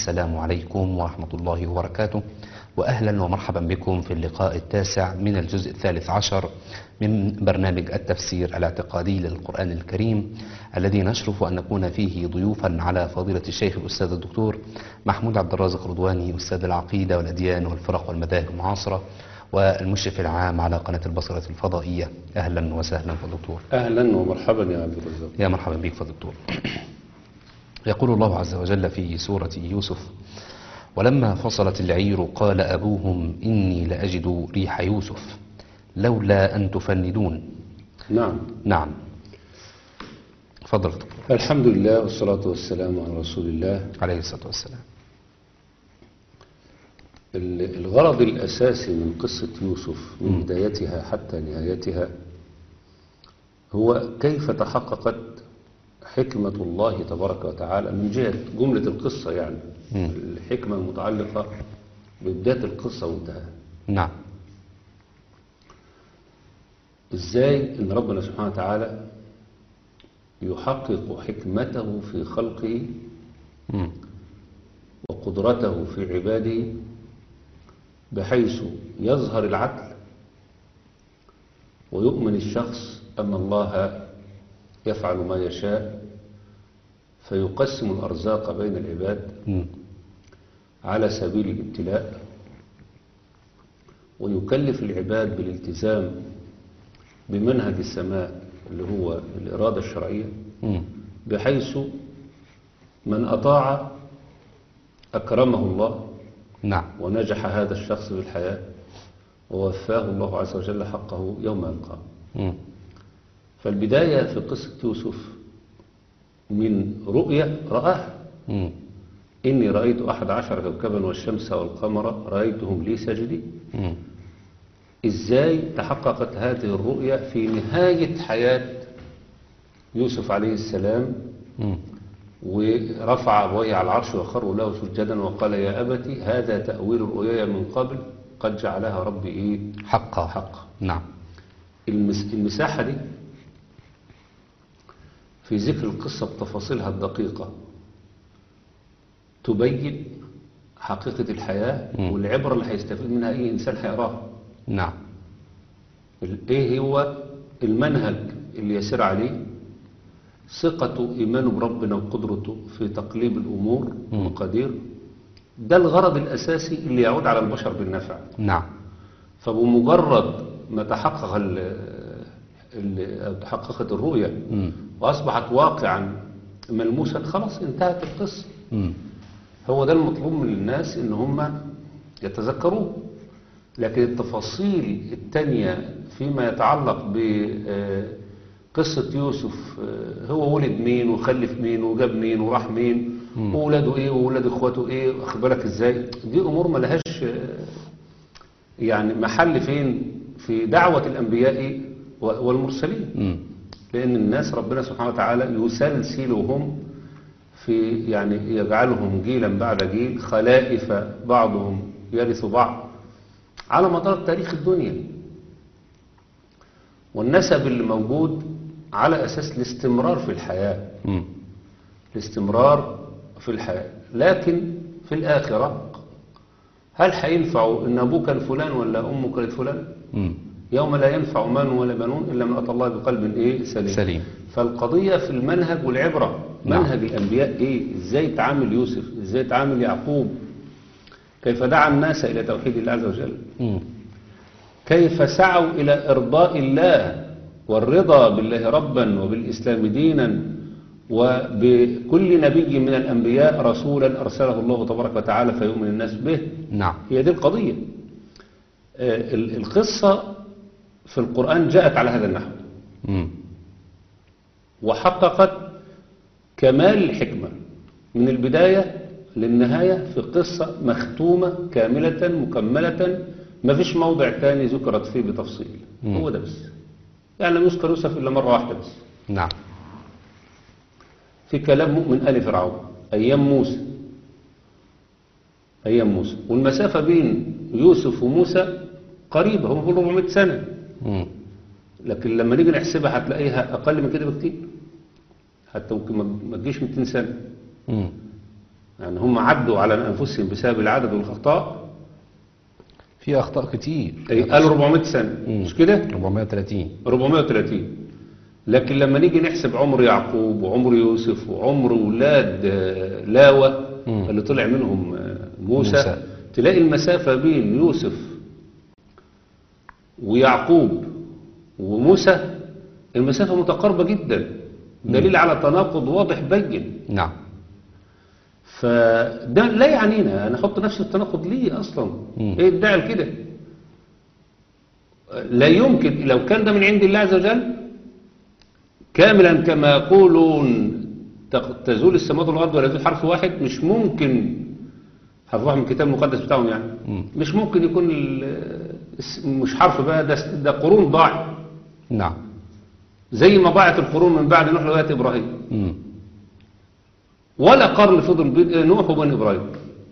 السلام عليكم ورحمة الله وبركاته وأهلا ومرحبا بكم في اللقاء التاسع من الجزء الثالث عشر من برنامج التفسير الاعتقادي للقرآن الكريم الذي نشرف أن نكون فيه ضيوفا على فضيلة الشيخ الأستاذ الدكتور محمود عبد الرازق رضواني أستاذ العقيدة والأديان والفرق والمذاهب المعاصرة والمشرف العام على قناة البصرة الفضائية أهلا وسهلا فالدكتور أهلا ومرحبا يا عبد الرزاق يا مرحبا بك فالدكتور يقول الله عز وجل في سورة يوسف ولما فصلت العير قال أبوهم إني لأجد ريح يوسف لولا أن تفندون نعم نعم تفضل دكتور الحمد لله والصلاة والسلام على رسول الله عليه الصلاة والسلام ال- الغرض الأساسي من قصة يوسف من بدايتها حتى نهايتها هو كيف تحققت حكمة الله تبارك وتعالى من جهة جملة القصة يعني مم. الحكمة المتعلقة ببداية القصة وانتهاها نعم ازاي ان ربنا سبحانه وتعالى يحقق حكمته في خلقه مم. وقدرته في عباده بحيث يظهر العدل ويؤمن الشخص أن الله يفعل ما يشاء فيقسم الأرزاق بين العباد مم. على سبيل الابتلاء ويكلف العباد بالالتزام بمنهج السماء اللي هو الإرادة الشرعية مم. بحيث من أطاع أكرمه الله نعم ونجح هذا الشخص في الحياة ووفاه الله عز وجل حقه يوم يلقاه مم. فالبداية في قصة يوسف من رؤية رآها مم. إني رأيت أحد عشر كوكبا والشمس والقمر رأيتهم لي ساجدين مم. إزاي تحققت هذه الرؤية في نهاية حياة يوسف عليه السلام مم. ورفع أبويه على العرش وخروا له سجدا وقال يا أبتي هذا تأويل رؤياي من قبل قد جعلها ربي إيه حقا حقا نعم المس المساحة دي في ذكر القصة بتفاصيلها الدقيقة تبين حقيقة الحياة مم. والعبرة اللي هيستفيد منها أي إنسان هيقراها نعم ال- إيه هو المنهج اللي يسير عليه ثقته إيمانه بربنا وقدرته في تقليب الأمور مم. ومقادير ده الغرض الأساسي اللي يعود على البشر بالنفع نعم فبمجرد ما تحقق ال ال- أو تحققت الرؤية مم. وأصبحت واقعا ملموسا خلاص انتهت القصة مم. هو ده المطلوب من الناس ان هم يتذكروه لكن التفاصيل التانية فيما يتعلق بقصة يوسف آه، هو ولد مين وخلف مين وجاب مين وراح مين مم. وولاده ايه وولاد اخواته ايه واخد بالك ازاي دي امور ما لهاش آه، يعني محل فين في دعوة الانبياء و- والمرسلين مم. لأن الناس ربنا سبحانه وتعالى يسلسلهم في يعني يجعلهم جيلا بعد جيل خلائف بعضهم يرث بعض على مدار تاريخ الدنيا والنسب اللي موجود على أساس الاستمرار في الحياة مم. الاستمرار في الحياة لكن في الآخرة هل هينفع إن أبوه كان فلان ولا أمه كانت فلان مم. يوم لا ينفع مال ولا بنون إلا من أتى الله بقلب إيه سليم, سليم. فالقضية في المنهج والعبرة نعم. منهج الأنبياء إيه إزاي تعامل يوسف إزاي تعامل يعقوب كيف دعا الناس إلى توحيد الله عز وجل مم. كيف سعوا إلى إرضاء الله والرضا بالله ربا وبالإسلام دينا وبكل نبي من الأنبياء رسولا أرسله الله تبارك وتعالى فيؤمن الناس به نعم هي دي القضية آه، ال- القصة في القرآن جاءت على هذا النحو مم. وحققت كمال الحكمة من البداية للنهاية في قصة مختومة كاملة مكملة ما فيش موضع تاني ذكرت فيه بتفصيل مم. هو ده بس يعني لم يذكر يوسف إلا مرة واحدة بس نعم في كلام مؤمن آل فرعون أيام موسى أيام موسى والمسافة بين يوسف وموسى قريبة هم بيقولوا 400 سنة مم. لكن لما نيجي نحسبها هتلاقيها أقل من كده بكتير حتى ممكن ما- ما تجيش 200 سنة مم. يعني هم عدوا على أنفسهم بسبب العدد والأخطاء في اخطاء كتير أي قالوا 400 سنة مم. مش كده 430 430 لكن لما نيجي نحسب عمر يعقوب وعمر يوسف وعمر ولاد آه، لاوى مم. اللي طلع منهم آه، موسى, موسى. تلاقي المسافة بين يوسف ويعقوب وموسى المسافة متقاربة جدا دليل على تناقض واضح بين نعم فده لا يعنينا انا احط نفس التناقض ليه اصلا مم. ايه الداعي لكده لا يمكن لو كان ده من عند الله عز وجل كاملا كما يقولون تق- تزول السماوات والارض ولا يزول حرف واحد مش ممكن حرف واحد من الكتاب المقدس بتاعهم يعني مم. مش ممكن يكون ال- الس- مش حرف بقى ده ده قرون ضاع نعم زي ما ضاعت القرون من بعد نوح لغايه ابراهيم مم. ولا قرن فضل بين نوح وبين ابراهيم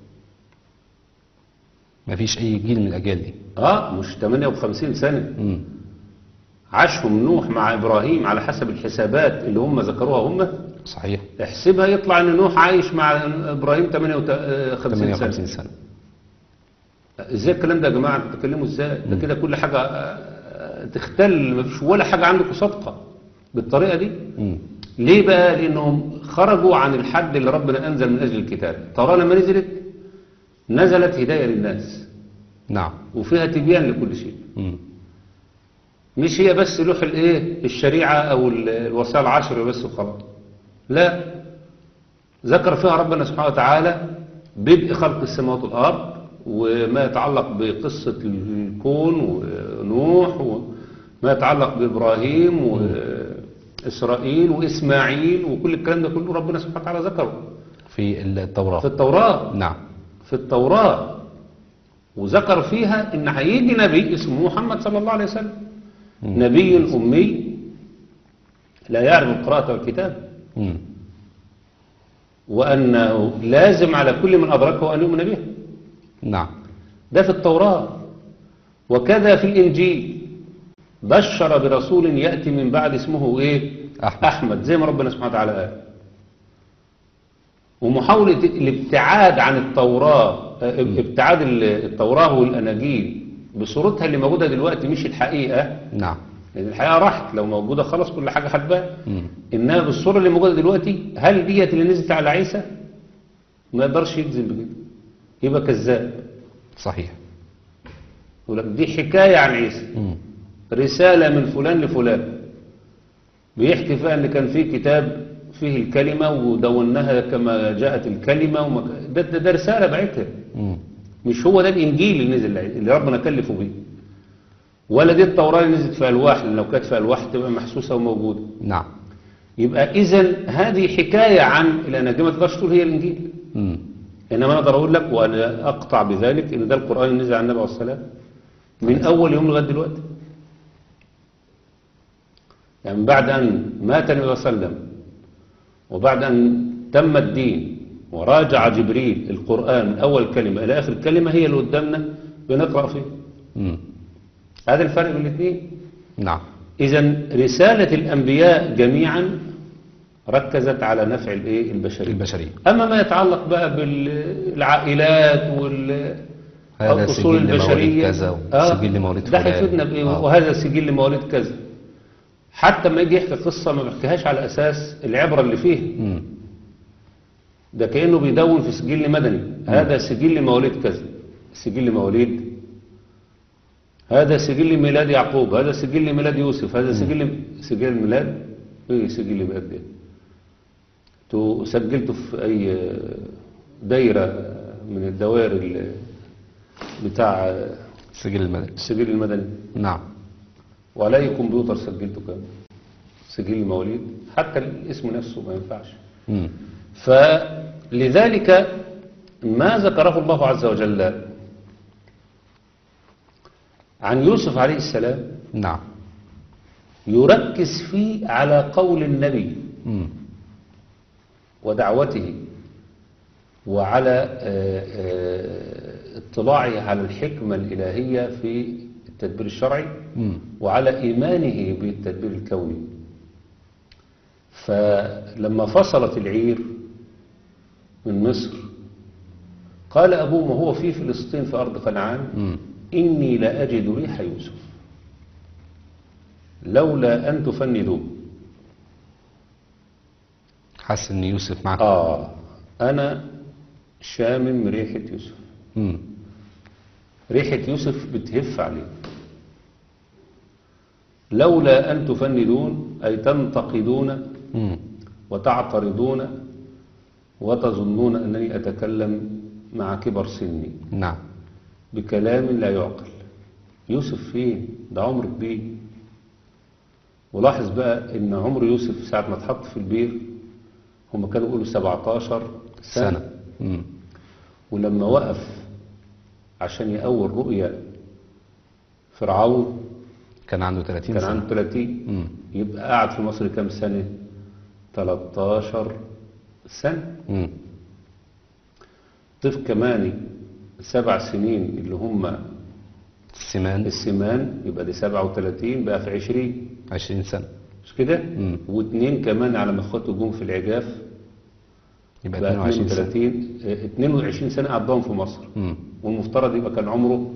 ما فيش اي جيل من الاجيال دي اه مش 58 سنة مم. عاشهم نوح مع ابراهيم على حسب الحسابات اللي هم ذكروها هم صحيح احسبها يطلع ان نوح عايش مع ابراهيم 58 سنة 58 سنة ازاي الكلام ده يا جماعة انتوا بتتكلموا ازاي ده كده كل حاجة آه، تختل مفيش ولا حاجة عندكم صادقة بالطريقة دي مم. ليه بقى لانهم خرجوا عن الحد اللي ربنا انزل من اجل الكتاب ترى لما نزلت نزلت هداية للناس نعم وفيها تبيان لكل شيء مم. مش هي بس لوح الايه الشريعة او ال- الوصايا العشر بس وخلاص لا ذكر فيها ربنا سبحانه وتعالى بدء خلق السماوات والارض وما يتعلق بقصة الكون ونوح وما يتعلق بإبراهيم وإسرائيل وإسماعيل وكل الكلام ده كله ربنا سبحانه وتعالى ذكره في التوراة في التوراة نعم في التوراة وذكر فيها ان هيجي نبي اسمه محمد صلى الله عليه وسلم نبي أمي لا يعرف القراءة والكتاب مم. وأنه لازم على كل من أدركه أن يؤمن به نعم ده في التوراة وكذا في الإنجيل بشر برسول يأتي من بعد اسمه إيه أحمد. أحمد زي ما ربنا سبحانه وتعالى قال ومحاولة الابتعاد عن التوراة اه، ابتعاد ال- التوراة والأناجيل بصورتها اللي موجودة دلوقتي مش الحقيقة نعم لأن الحقيقة راحت لو موجودة خلاص كل حاجة هتبان مم. إنما بالصورة اللي موجودة دلوقتي هل ديت اللي نزلت على عيسى ما يقدرش يجزم بكده يبقى كذاب صحيح يقول لك دي حكاية عن عيسى مم. رسالة من فلان لفلان بيحكي فيها ان كان في كتاب فيه الكلمة ودوناها كما جاءت الكلمة وما ده, ده, ده رسالة بعتها مم. مش هو ده الإنجيل اللي نزل اللي ربنا كلفه بيه ولا دي التوراة اللي نزلت في ألواح لأن لو كانت في ألواح تبقى محسوسة وموجودة نعم يبقى إذا هذه حكاية عن الأناجيل ما تقدرش تقول هي الإنجيل مم. إنما أنا أقدر أقول لك وأنا أقطع بذلك إن ده القرآن اللي نزل على النبي عليه الصلاة والسلام من أول يوم لغاية دلوقتي يعني بعد أن مات النبي صلى الله عليه وسلم وبعد أن تم الدين وراجع جبريل القرآن من أول كلمة إلى آخر كلمة هي اللي قدامنا بنقرأ فيه مم. هذا الفرق بين الاثنين نعم إذا رسالة الأنبياء جميعا ركزت على نفع الإيه البشرية البشرية أما ما يتعلق بقى بالعائلات وال هذا الأصول سجل لمواليد البشرية كذا آه، وسجل لمواليد ده فلان. هيفيدنا بإيه آه. وهذا سجل لمواليد كذا حتى ما يجي يحكي قصة ما بيحكيهاش على أساس العبرة اللي فيها مم. ده كأنه بيدون في سجل مدني هذا سجل لمواليد كذا سجل لمواليد هذا سجل ميلاد يعقوب هذا سجل ميلاد يوسف هذا سجل سجل ميلاد ايه سجل ميلاد ده تو سجلته في اي دايرة من الدوائر ال- بتاع سجل المدني السجل المدني نعم وعلى اي كمبيوتر سجلته كام سجل المواليد حتى الاسم نفسه ما ينفعش مم. فلذلك ما ذكره الله عز وجل عن يوسف عليه السلام نعم يركز فيه على قول النبي مم. ودعوته وعلى آه، آه، اطلاعه على الحكمة الإلهية في التدبير الشرعي مم. وعلى إيمانه بالتدبير الكوني فلما فصلت العير من مصر قال أبوه وهو في فلسطين في أرض كنعان مم. إني لأجد ريح يوسف لولا أن تفندوه حس ان يوسف معك آه أنا شامم ريحة يوسف مم. ريحة يوسف بتهف عليه لولا أن تفندون أي تنتقدون مم. وتعترضون وتظنون أنني أتكلم مع كبر سني نعم بكلام لا يعقل يوسف فين ده عمر كبير ولاحظ بقى ان عمر يوسف ساعة ما اتحط في البير هم كانوا يقولوا 17 سنة, سنة مم. ولما وقف عشان يأول رؤيا فرعون كان عنده 30 كان سنة عنده 30 مم. يبقى قعد في مصر كام سنة 13 سنة مم. ضيف كمان سبع سنين اللي هم السمان السمان يبقى دي 37 بقى في 20 20 سنة مش كده مم. واثنين كمان على ما اخواته جم في العجاف يبقى بقى 22 سنة 32 آه، 22 سنة قضاهم في مصر مم. والمفترض يبقى كان عمره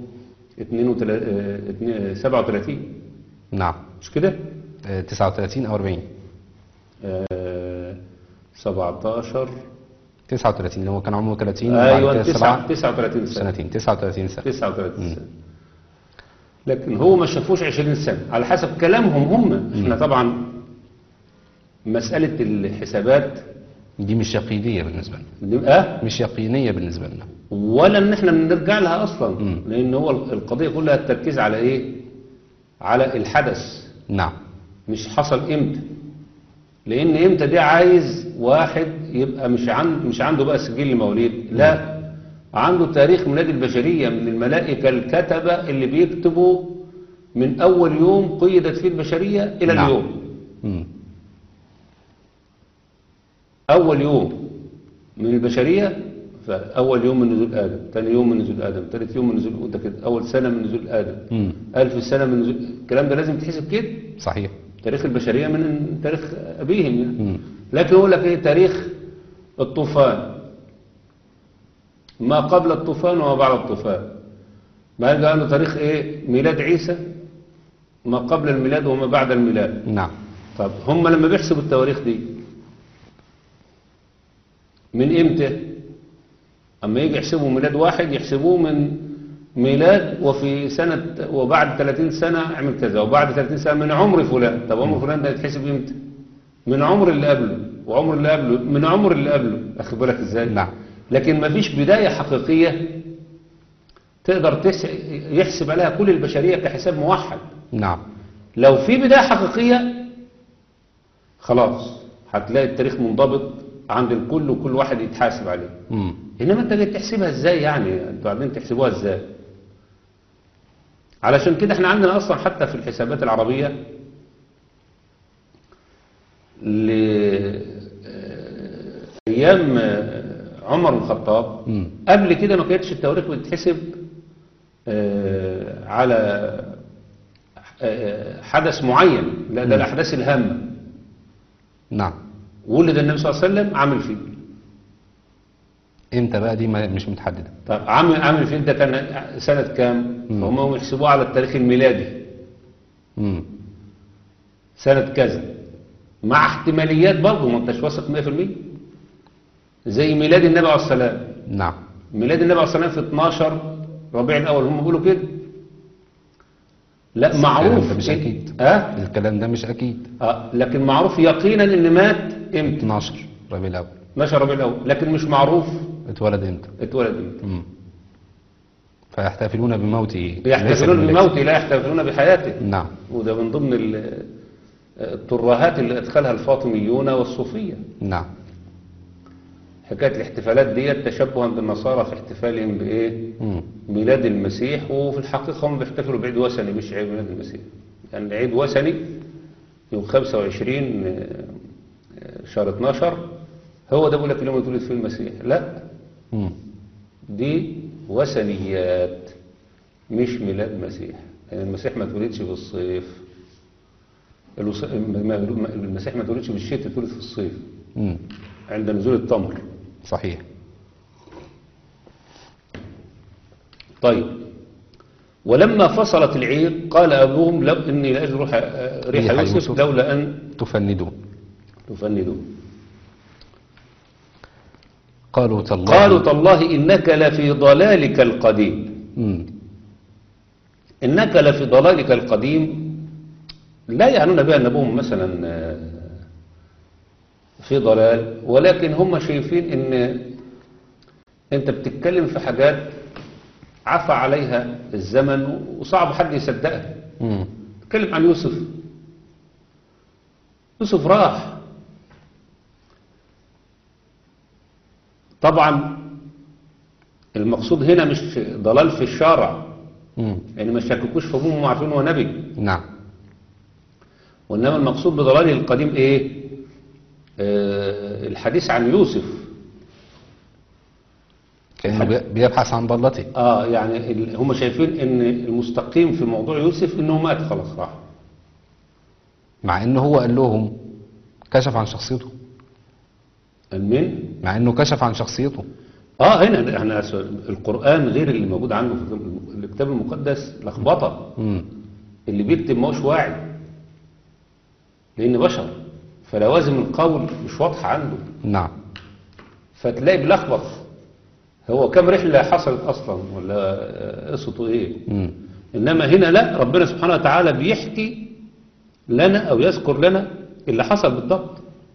32 37 نعم مش كده آه، 39 او 40 آه، 17 39 اللي هو كان عمره 30 ايوه وبعد كده 9 سبعة 39 سنة سنتين 39 سنة 39 سنة لكن هو ما شافوش 20 سنة على حسب كلامهم هم احنا طبعا مسألة الحسابات دي مش يقينية بالنسبة لنا دي- اه مش يقينية بالنسبة لنا ولا ان احنا نرجع لها اصلا مم. لان هو القضية كلها التركيز على ايه على الحدث نعم مش حصل امتى لان امتى دي عايز واحد يبقى مش عن مش عنده بقى سجل مواليد لا عنده تاريخ ميلاد البشرية من الملائكة الكتبة اللي بيكتبوا من اول يوم قيدت فيه البشرية الى نعم. اليوم مم. أول يوم من البشرية فأول يوم من نزول آدم ثاني يوم من نزول آدم ثالث يوم من نزول وده كده أول سنة من نزول آدم مم. ألف سنة من نزول الكلام ده لازم تحسب كده صحيح تاريخ البشرية من تاريخ أبيهم يعني مم. لكن يقول لك إيه تاريخ الطوفان ما قبل الطوفان وما بعد الطوفان ما قال له تاريخ إيه ميلاد عيسى ما قبل الميلاد وما بعد الميلاد نعم طب هم لما بيحسبوا التواريخ دي من امتى اما يجي يحسبوا ميلاد واحد يحسبوه من ميلاد وفي سنة وبعد 30 سنة اعمل كذا وبعد 30 سنة من عمر فلان طب عمر فلان ده يتحسب امتى من عمر اللي قبله وعمر اللي قبله من عمر اللي قبله اخد بالك ازاي نعم. لكن ما فيش بداية حقيقية تقدر تس- يحسب عليها كل البشرية كحساب موحد نعم لو في بداية حقيقية خلاص هتلاقي التاريخ منضبط عند الكل وكل واحد يتحاسب عليه مم. انما انت جاي تحسبها ازاي يعني انتوا قاعدين تحسبوها ازاي علشان كده احنا عندنا اصلا حتى في الحسابات العربية ل آه، ايام آه، عمر بن الخطاب مم. قبل كده ما كانتش التواريخ بتتحسب آه، على آه، حدث معين لا ده الاحداث الهامه نعم ولد النبي صلى الله عليه وسلم عامل فيه امتى بقى دي ما- مش متحددة طب عامل عامل فيه ده كان سنة كام مم. فهم يحسبوها على التاريخ الميلادي مم. سنة كذا مع احتماليات برضه ما انتش واثق 100% زي ميلاد النبي عليه السلام نعم ميلاد النبي عليه السلام في 12 ربيع الاول هم بيقولوا كده لا بس معروف الكلام ده مش أكيد. اه, الكلام ده مش اكيد آه لكن معروف يقينا ان مات امتى 12 ربيع الاول 12 ربيع الاول لكن مش معروف اتولد امتى اتولد امتى مم. فيحتفلون بموته ليس يحتفلون بميلاده. بموته لا يحتفلون بحياته نعم وده من ضمن ال- الترهات اللي ادخلها الفاطميون والصوفية نعم حكاية الاحتفالات دي تشبها بالنصارى في احتفالهم بايه مم. ميلاد المسيح وفي الحقيقة هم بيحتفلوا بعيد وثني مش عيد ميلاد المسيح يعني عيد وثني يوم 25 آه، آه، شهر 12 هو ده بيقول لك اليوم اللي اتولد فيه المسيح لا مم. دي وثنيات مش ميلاد مسيح يعني المسيح ما اتولدش في الصيف الوص- ما- ما- المسيح ما اتولدش في الشتاء اتولد في الصيف مم. عند نزول التمر صحيح طيب ولما فصلت العير قال أبوهم لو إني لأجل روح ريح ريح يوسف يوسف. لولا أن تفندون تفندوا قالوا تالله قالوا تالله إنك لفي ضلالك القديم مم. إنك لفي ضلالك القديم لا يعنون بها أن أبوهم مثلا آه، في ضلال ولكن هم شايفين إن أنت بتتكلم في حاجات عفى عليها الزمن وصعب حد يصدقها مم. تتكلم عن يوسف يوسف راح طبعا المقصود هنا مش ضلال في الشارع مم. يعني ما شككوش في ابوهم وعارفين هو نبي نعم وانما المقصود بضلاله القديم ايه آه الحديث عن يوسف كأنه بي- بيبحث عن ضالته اه يعني ال- هم شايفين ان المستقيم في موضوع يوسف انه مات خلاص راح مع انه هو قال لهم كشف عن شخصيته المن مع انه كشف عن شخصيته اه هنا احنا القرآن غير اللي موجود عنه في الكتاب المقدس لخبطة مم. اللي بيكتب ما هوش واعي لأن بشر فلوازم القول مش واضحة عنده نعم فتلاقي بيلخبط هو كم رحلة حصلت أصلا ولا آه، قصته إيه مم. إنما هنا لا ربنا سبحانه وتعالى بيحكي لنا أو يذكر لنا اللي حصل بالضبط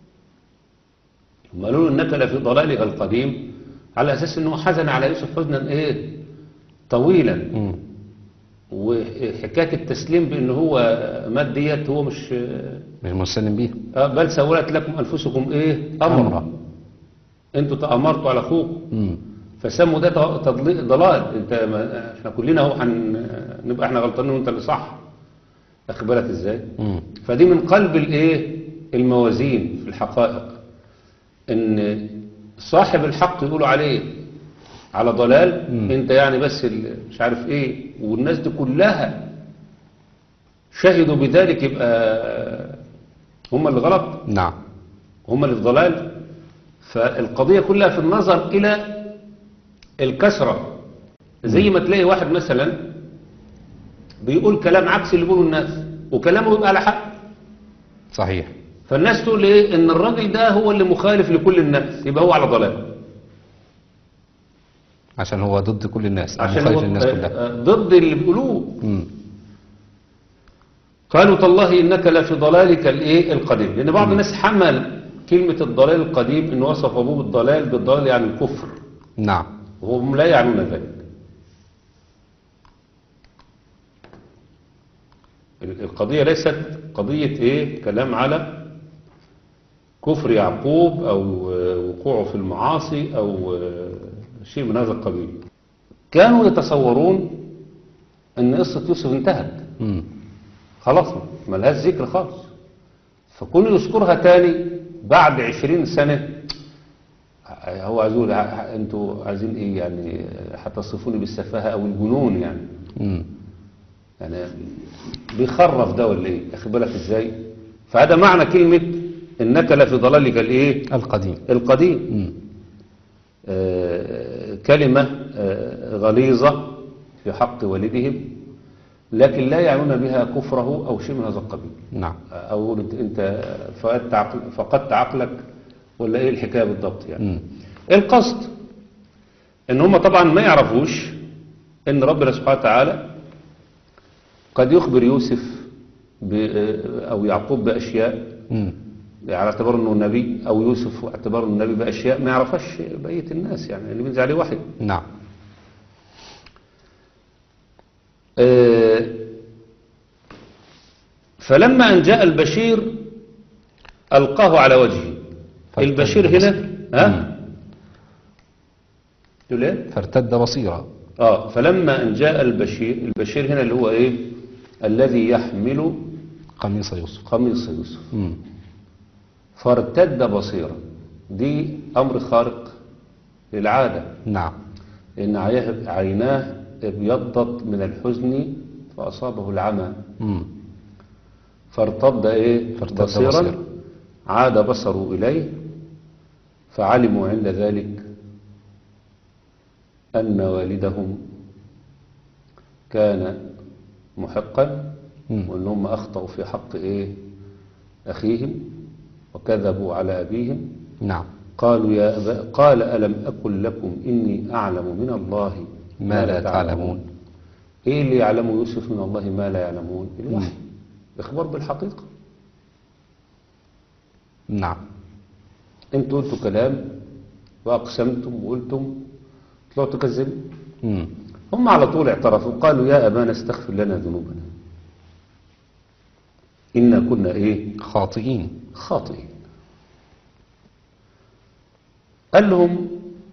هم قالوا له إنك لفي ضلالك القديم على أساس إنه حزن على يوسف حزنا إيه طويلا مم. وحكاية التسليم بأن هو مات ديت هو مش مش مسلم بيه آه، بل سولت لكم أنفسكم إيه أمرا أمرا. أنتوا تأمرتوا على أخوكم مم. فسموا ده تضليل ضلال انت ما احنا كلنا اهو هن- نبقى احنا غلطانين وانت اللي صح واخد بالك ازاي مم. فدي من قلب الايه الموازين في الحقائق ان صاحب الحق يقولوا عليه على ضلال مم. انت يعني بس ال- مش عارف ايه والناس دي كلها شهدوا بذلك يبقى هم اللي غلط نعم هم اللي في ضلال فالقضية كلها في النظر إلى الكسرة زي ما تلاقي واحد مثلا بيقول كلام عكس اللي بيقوله الناس وكلامه يبقى على حق صحيح فالناس تقول ايه ان الراجل ده هو اللي مخالف لكل الناس يبقى هو على ضلال عشان هو ضد كل الناس أو عشان مخالف هو للناس آه، كلها آه، ضد اللي بيقولوه مم. قالوا تالله انك لفي ضلالك الايه القديم لان بعض الناس حمل كلمة الضلال القديم انه وصف ابوه بالضلال بالضلال يعني الكفر نعم وهم لا يعنون ذلك ال- القضية ليست قضية ايه كلام على كفر يعقوب او آه، وقوعه في المعاصي او آه، شيء من هذا القبيل كانوا يتصورون ان قصة يوسف انتهت مم. خلاص ما لهاش ذكر خالص فكون يذكرها تاني بعد عشرين سنة هو عايزون انتوا عايزين ايه يعني هتصفوني بالسفاهة او الجنون يعني مم. يعني بيخرف ده ولا ايه اخد بالك ازاي فهذا معنى كلمة انك لفي ضلالك الايه القديم القديم مم. آه، كلمة آه، غليظة في حق والدهم لكن لا يعنون بها كفره او شيء من هذا القبيل نعم او انت انت فقدت عقل فقدت عقلك ولا ايه الحكايه بالضبط يعني مم. القصد ان هم طبعا ما يعرفوش ان ربنا سبحانه وتعالى قد يخبر يوسف ب او يعقوب باشياء مم. على اعتبار انه نبي او يوسف باعتبار انه نبي باشياء ما يعرفهاش بقيه الناس يعني اللي بينزل عليه وحي نعم آه، فلما أن جاء البشير ألقاه على وجهه فارتد البشير هنا بصيرا. ها تقول ايه فارتد بصيرا اه فلما أن جاء البشير البشير هنا اللي هو ايه الذي يحمل قميص يوسف قميص يوسف مم. فارتد بصيرا دي أمر خارق للعادة نعم لأن عيه- عيناه ابيضت من الحزن فأصابه العمى مم. فارتد ايه فارتد بصيرا بصيرا. عاد بصره اليه فعلموا عند ذلك ان والدهم كان محقا مم. وان هم اخطأوا في حق ايه اخيهم وكذبوا على ابيهم نعم قالوا يا أبا قال ألم أقل لكم إني أعلم من الله ما لا تعلمون إيه اللي يعلمه يوسف من الله ما لا يعلمون الوحي إخبار بالحقيقة نعم أنتوا قلتوا كلام وأقسمتم وقلتم طلعوا تكذبوا مم. هم على طول اعترفوا قالوا يا أبانا استغفر لنا ذنوبنا إنا كنا إيه خاطئين خاطئين قال لهم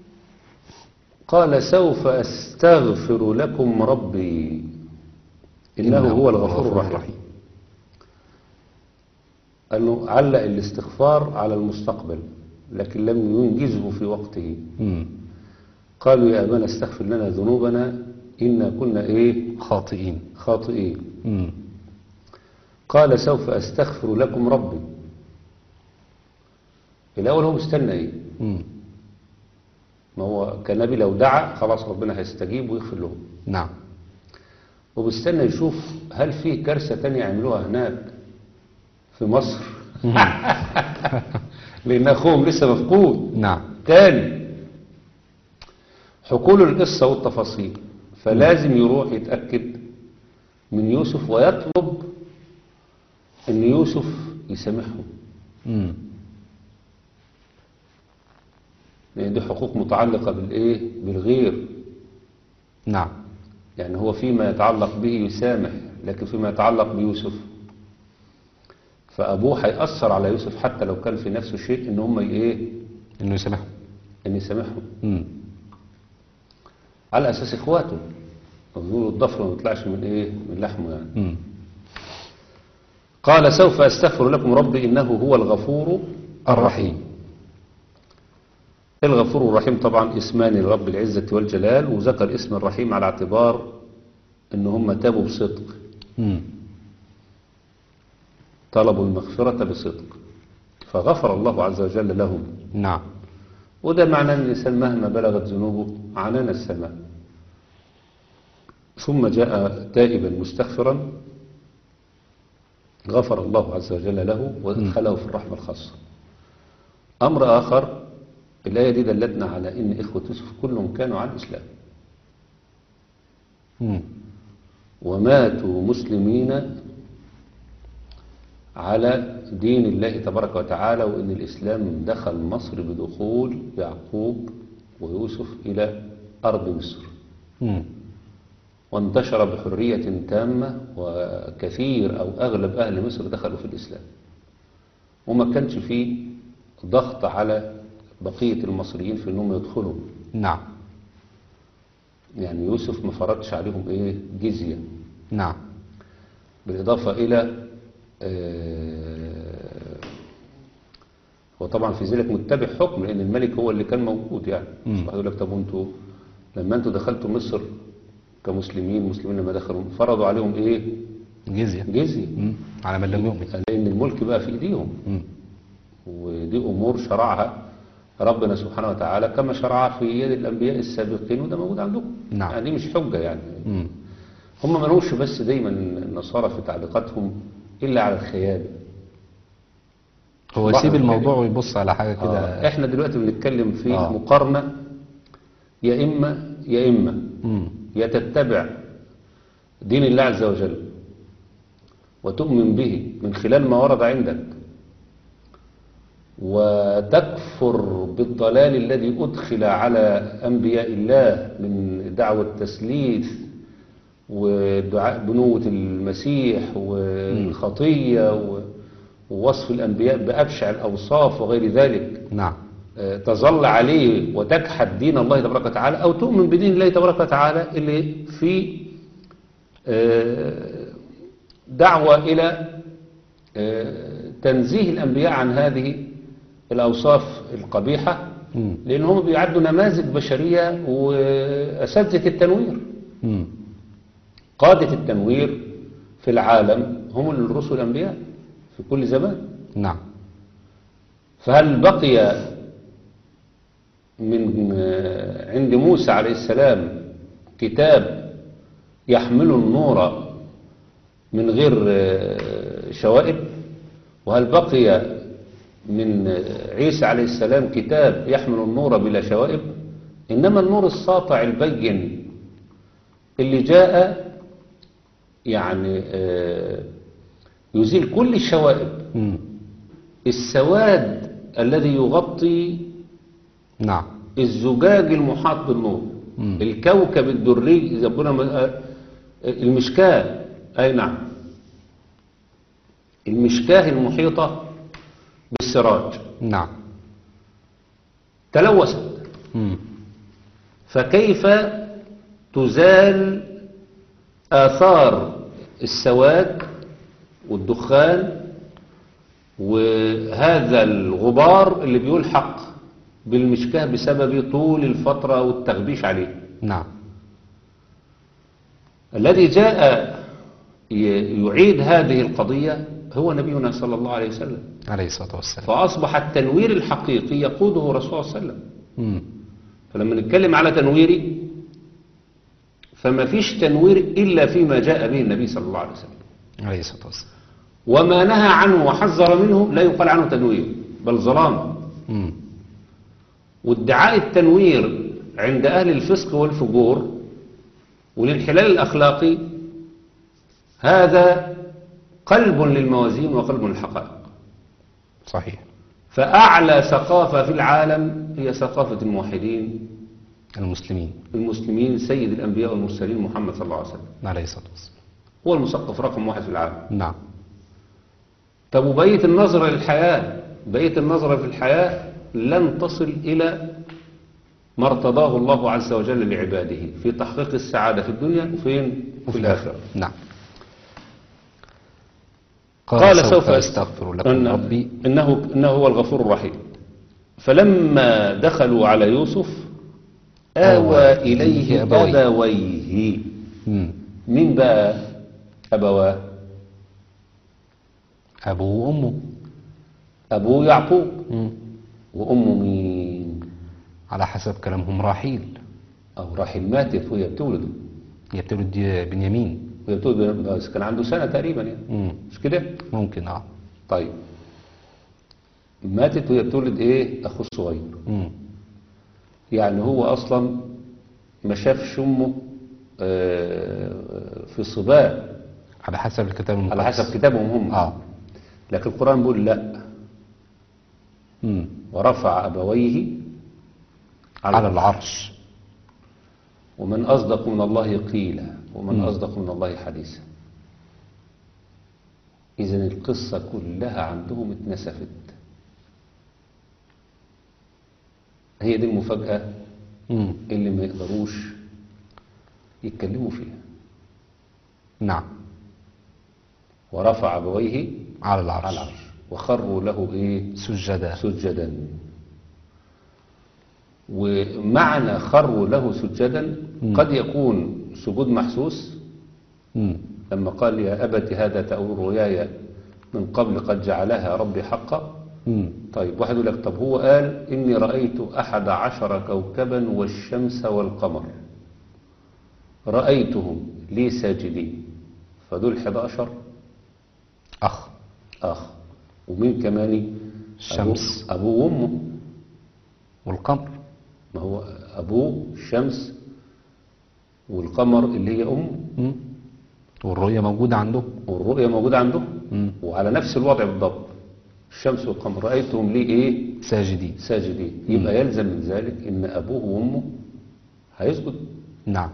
قال سوف أستغفر لكم ربي إنه هو الغفور الرحيم قال له علق الاستغفار على المستقبل لكن لم ينجزه في وقته مم. قالوا يا أبانا استغفر لنا ذنوبنا إنا كنا إيه خاطئين خاطئين مم. قال سوف أستغفر لكم ربي الأول هو مستنى إيه مم. ما هو كنبي لو دعا خلاص ربنا هيستجيب ويغفر لهم نعم وبيستنى يشوف هل في كارثة تانية يعملوها هناك في مصر لأن أخوهم لسه مفقود نعم تاني حكوا له القصة والتفاصيل فلازم يروح يتأكد من يوسف ويطلب أن يوسف يسامحهم مم. لأن دي حقوق متعلقة بالإيه؟ بالغير نعم يعني هو فيما يتعلق به يسامح لكن فيما يتعلق بيوسف فأبوه هيأثر على يوسف حتى لو كان في نفسه شيء إن هم إيه؟ انه يسامحهم إن يسامحهم مم. على أساس إخواته بيقولوا الضفر ما بيطلعش من إيه؟ من لحمه يعني مم. قال سوف أستغفر لكم ربي إنه هو الغفور الرحيم الغفور الرحيم طبعا اسمان لرب العزة والجلال وذكر اسم الرحيم على اعتبار إن هم تابوا بصدق مم. طلبوا المغفرة بصدق فغفر الله عز وجل لهم نعم وده معناه أن الإنسان مهما بلغت ذنوبه عنان السماء ثم جاء تائبا مستغفرا غفر الله عز وجل له وادخله في الرحمة الخاصة أمر آخر الآية دي دلتنا على أن إخوة يوسف كلهم كانوا على الإسلام مم. وماتوا مسلمين على دين الله تبارك وتعالى وإن الإسلام دخل مصر بدخول يعقوب ويوسف إلى أرض مصر مم. وانتشر بحرية تامة وكثير أو أغلب أهل مصر دخلوا في الإسلام وما كانش فيه ضغط على بقية المصريين في أنهم يدخلوا نعم يعني يوسف ما فرضش عليهم إيه جزية نعم بالإضافة إلى آه، وطبعا في ذلك متبع حكم لأن الملك هو اللي كان موجود يعني مم. واحد يقول لك طب وانتوا لما انتوا دخلتوا مصر كمسلمين مسلمين لما دخلوا فرضوا عليهم ايه جزية جزية مم. على من لم يؤمن لأن الملك بقى في ايديهم مم. ودي أمور شرعها ربنا سبحانه وتعالى كما شرعها في يد الأنبياء السابقين وده موجود عندكم نعم. يعني دي مش حجة يعني مم. هم ما لهمش بس دايما النصارى في تعليقاتهم إلا على الخيال هو بعض يسيب الحاجات. الموضوع ويبص على حاجة آه. كده احنا دلوقتي بنتكلم في آه. مقارنة يا إما يا إما مم. يا تتبع دين الله عز وجل وتؤمن به من خلال ما ورد عندك وتكفر بالضلال الذي أدخل على أنبياء الله من دعوة التسليث ودعاء بنوة المسيح والخطية و- ووصف الأنبياء بأبشع الأوصاف وغير ذلك نعم آه، تظل عليه وتجحد دين الله تبارك وتعالى أو تؤمن بدين الله تبارك وتعالى اللي في آه، دعوة إلى آه، تنزيه الأنبياء عن هذه الأوصاف القبيحة مم. لأن هم بيعدوا نماذج بشرية وأساتذة التنوير مم. قادة التنوير في العالم هم الرسل الأنبياء في كل زمان نعم فهل بقي من آه، عند موسى عليه السلام كتاب يحمل النور من غير آه، شوائب وهل بقي من آه، عيسى عليه السلام كتاب يحمل النور بلا شوائب إنما النور الساطع البين اللي جاء يعني آه، يزيل كل الشوائب مم. السواد الذي يغطي نعم الزجاج المحاط بالنور مم. الكوكب الدري إذا ربنا ما- آه، المشكاة أي نعم المشكاه المحيطة بالسراج نعم تلوثت مم. فكيف تزال آثار السواد والدخان وهذا الغبار اللي بيلحق بالمشكاه بسبب طول الفترة والتغبيش عليه نعم الذي جاء ي- يعيد هذه القضية هو نبينا صلى الله عليه وسلم عليه الصلاة والسلام فأصبح التنوير الحقيقي يقوده رسول الله صلى الله عليه وسلم مم. فلما نتكلم على تنويري فما فيش تنوير إلا فيما جاء به النبي صلى الله عليه وسلم عليه الصلاة والسلام وما نهى عنه وحذر منه لا يقال عنه تنوير بل ظلام مم. وادعاء التنوير عند أهل الفسق والفجور والانحلال الأخلاقي هذا قلب للموازين وقلب للحقائق صحيح فأعلى ثقافة في العالم هي ثقافة الموحدين المسلمين المسلمين سيد الأنبياء والمرسلين محمد صلى الله عليه وسلم عليه الصلاة والسلام هو المثقف رقم واحد في العالم نعم طب وبقية النظرة للحياة بقية النظرة في الحياة لن تصل إلى ما ارتضاه الله عز وجل لعباده في تحقيق السعادة في الدنيا وفين وفي الآخرة نعم قال سوف أستغفر لكم إن ربي إنه, إنه هو الغفور الرحيم فلما دخلوا على يوسف آوى إليه أبويه. أبويه مم. مين بقى أبواه أبوه وأمه أبوه يعقوب مم. وأمه مين على حسب كلامهم راحيل أو راحل ماتت وهي بتولد هي بتولد بنيامين وهي بتولد بس كان عنده سنة تقريبا يعني مم. مش كده ممكن اه طيب ماتت وهي بتولد ايه اخوه الصغير مم. يعني هو اصلا ما شافش امه آه، في صباه على حسب الكتاب المقدس على حسب كتابهم هم اه لكن القرآن بيقول لا مم. ورفع أبويه على العرش ومن أصدق من الله قيلا ومن مم. أصدق من الله حديثا إذا القصة كلها عندهم اتنسفت هي دي المفاجأة مم. اللي ما يقدروش يتكلموا فيها نعم ورفع أبويه على العرش, على العرش وخروا له إيه سجدا سجدا ومعنى خروا له سجدا مم. قد يكون سجود محسوس مم. لما قال يا أبت هذا تأويل رؤياي من قبل قد جعلها ربي حقا مم. طيب واحد يقول لك طب هو قال إني رأيت أحد عشر كوكبا والشمس والقمر رأيتهم لي ساجدين فدول 11 أخ أخ ومين كمان الشمس. أبوه- أبوه وأمه والقمر ما هو أبوه الشمس والقمر اللي هي أمه مم. والرؤية موجودة عندهم والرؤية موجودة عندهم مم. وعلى نفس الوضع بالضبط الشمس والقمر رأيتهم ليه إيه ساجدين ساجدين يبقى يلزم من ذلك إن أبوه وأمه هيسجد نعم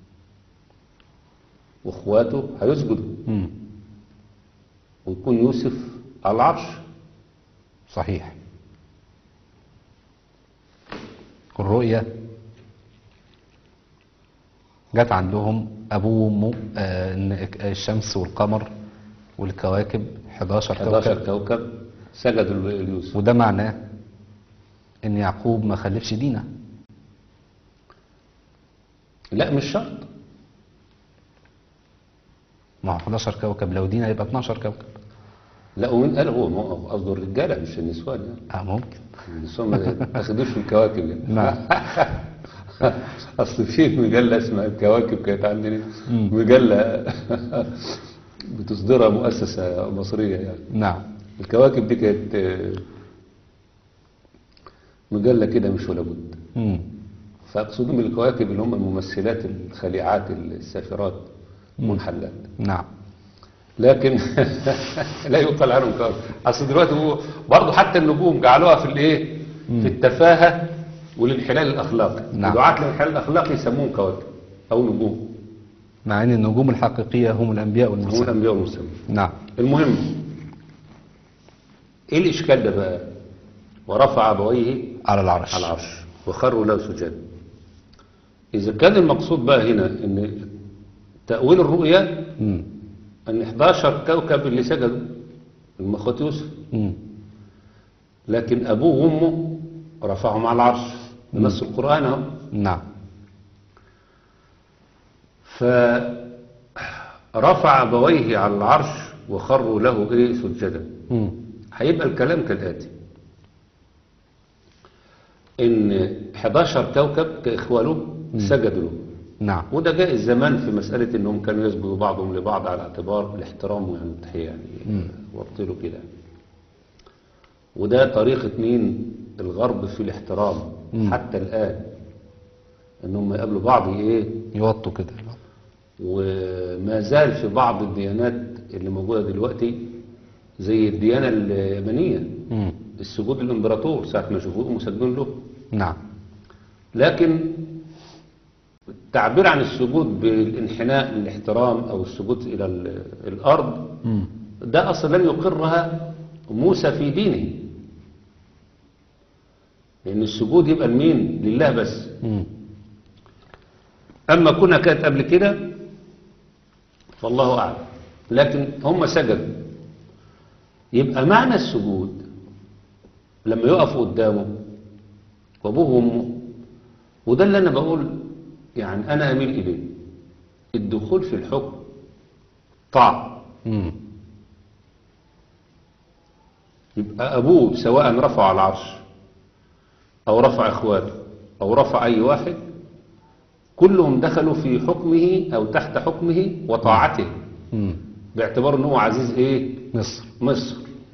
وإخواته هيسجدوا مم. ويكون يوسف على العرش صحيح الرؤية جت عندهم أبوه وأمه آه، إن الشمس والقمر والكواكب 11 11 كوكب كوكب سجدوا ليوسف وده معناه إن يعقوب ما خلفش دينا لا مش شرط ما هو 11 كوكب لو دينا يبقى 12 كوكب لا ومين قال هو ما هو قصده الرجالة مش النسوان يعني اه ممكن النسوان ما تاخدوش في الكواكب يعني نعم اصل في مجله اسمها الكواكب كانت عندنا مجله بتصدرها مؤسسه مصريه يعني نعم الكواكب دي كانت آه، مجله كده مش ولا بد مم. فاقصد من الكواكب اللي هم الممثلات الخليعات السافرات منحلات نعم لكن لا يقال عنهم كواكب اصل دلوقتي هو برضه حتى النجوم جعلوها في الايه في التفاهه والانحلال الاخلاقي نعم. دعاة الانحلال الاخلاقي يسموهم كواكب او نجوم مع ان النجوم الحقيقية هم الانبياء هم والمرسلين الانبياء والمرسلين نعم المهم ايه الاشكال ده بقى ورفع ابويه على العرش على العرش وخروا له سجدا اذا كان المقصود بقى هنا ان تاويل الرؤيا مم. ان 11 كوكب اللي سجدوا المخوت يوسف مم. لكن ابوه وامه رفعهم على العرش بنص القران اهو نعم فرفع ابويه على العرش وخروا له ايه سجدا مم. هيبقى الكلام كالآتي إن 11 كوكب كإخواله سجدوا له نعم وده جائز زمان في مسألة إنهم كانوا يسجدوا بعضهم لبعض على اعتبار الاحترام يعني التحية يعني وابطلوا كده وده طريقة مين الغرب في الاحترام حتى الآن إنهم يقابلوا بعض إيه يوطوا كده وما زال في بعض الديانات اللي موجودة دلوقتي زي الديانة اليمنية مم. السجود للإمبراطور ساعة ما يشوفوه مسجدون له نعم لكن التعبير عن السجود بالانحناء للاحترام أو السجود إلى ال- الأرض مم. ده أصلا لم يقرها موسى في دينه لأن السجود يبقى لمين لله بس مم. أما كنا كانت قبل كده فالله أعلم لكن هم سجدوا يبقى معنى السجود لما يقفوا قدامه وابوه وامه وده اللي انا بقول يعني انا اميل اليه الدخول في الحكم طاعه مم. يبقى ابوه سواء رفع على العرش او رفع اخواته او رفع اي واحد كلهم دخلوا في حكمه او تحت حكمه وطاعته مم. باعتبار ان هو عزيز ايه مصر مصر